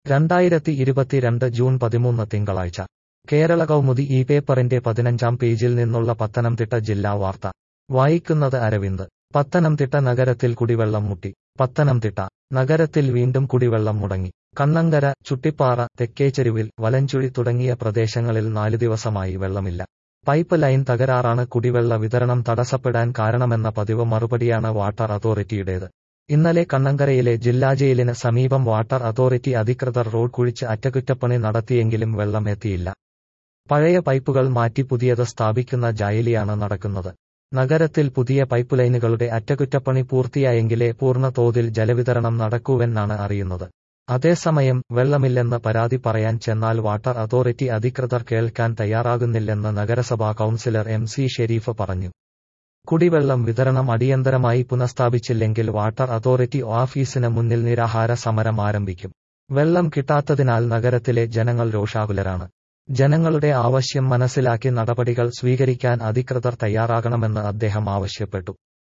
രണ്ടായിരത്തി ഇരുപത്തിരണ്ട് ജൂൺ പതിമൂന്ന് തിങ്കളാഴ്ച കേരള കൗമുദി ഈ പേപ്പറിന്റെ പതിനഞ്ചാം പേജിൽ നിന്നുള്ള പത്തനംതിട്ട ജില്ലാ വാർത്ത വായിക്കുന്നത് അരവിന്ദ് പത്തനംതിട്ട നഗരത്തിൽ കുടിവെള്ളം മുട്ടി പത്തനംതിട്ട നഗരത്തിൽ വീണ്ടും കുടിവെള്ളം മുടങ്ങി കണ്ണങ്കര ചുട്ടിപ്പാറ തെക്കേച്ചെരുവിൽ വലഞ്ചുഴി തുടങ്ങിയ പ്രദേശങ്ങളിൽ നാലു ദിവസമായി വെള്ളമില്ല പൈപ്പ് ലൈൻ തകരാറാണ് കുടിവെള്ള വിതരണം തടസ്സപ്പെടാൻ കാരണമെന്ന പതിവ് മറുപടിയാണ് വാട്ടർ അതോറിറ്റിയുടേത് ഇന്നലെ കണ്ണങ്കരയിലെ ജില്ലാ ജയിലിന് സമീപം വാട്ടർ അതോറിറ്റി അധികൃതർ റോഡ് കുഴിച്ച് അറ്റകുറ്റപ്പണി നടത്തിയെങ്കിലും വെള്ളം എത്തിയില്ല പഴയ പൈപ്പുകൾ മാറ്റി പുതിയത് സ്ഥാപിക്കുന്ന ജായലിയാണ് നടക്കുന്നത് നഗരത്തിൽ പുതിയ പൈപ്പ് ലൈനുകളുടെ അറ്റകുറ്റപ്പണി പൂർത്തിയായെങ്കിലേ പൂർണ്ണ തോതിൽ ജലവിതരണം നടക്കൂവെന്നാണ് അറിയുന്നത് അതേസമയം വെള്ളമില്ലെന്ന് പരാതി പറയാൻ ചെന്നാൽ വാട്ടർ അതോറിറ്റി അധികൃതർ കേൾക്കാൻ തയ്യാറാകുന്നില്ലെന്ന് നഗരസഭാ കൌൺസിലർ എം സി ഷെരീഫ് പറഞ്ഞു കുടിവെള്ളം വിതരണം അടിയന്തരമായി പുനഃസ്ഥാപിച്ചില്ലെങ്കിൽ വാട്ടർ അതോറിറ്റി ഓഫീസിന് മുന്നിൽ നിരാഹാര സമരം ആരംഭിക്കും വെള്ളം കിട്ടാത്തതിനാൽ നഗരത്തിലെ ജനങ്ങൾ രോഷാകുലരാണ് ജനങ്ങളുടെ ആവശ്യം മനസ്സിലാക്കി നടപടികൾ സ്വീകരിക്കാൻ അധികൃതർ തയ്യാറാകണമെന്ന് അദ്ദേഹം ആവശ്യപ്പെട്ടു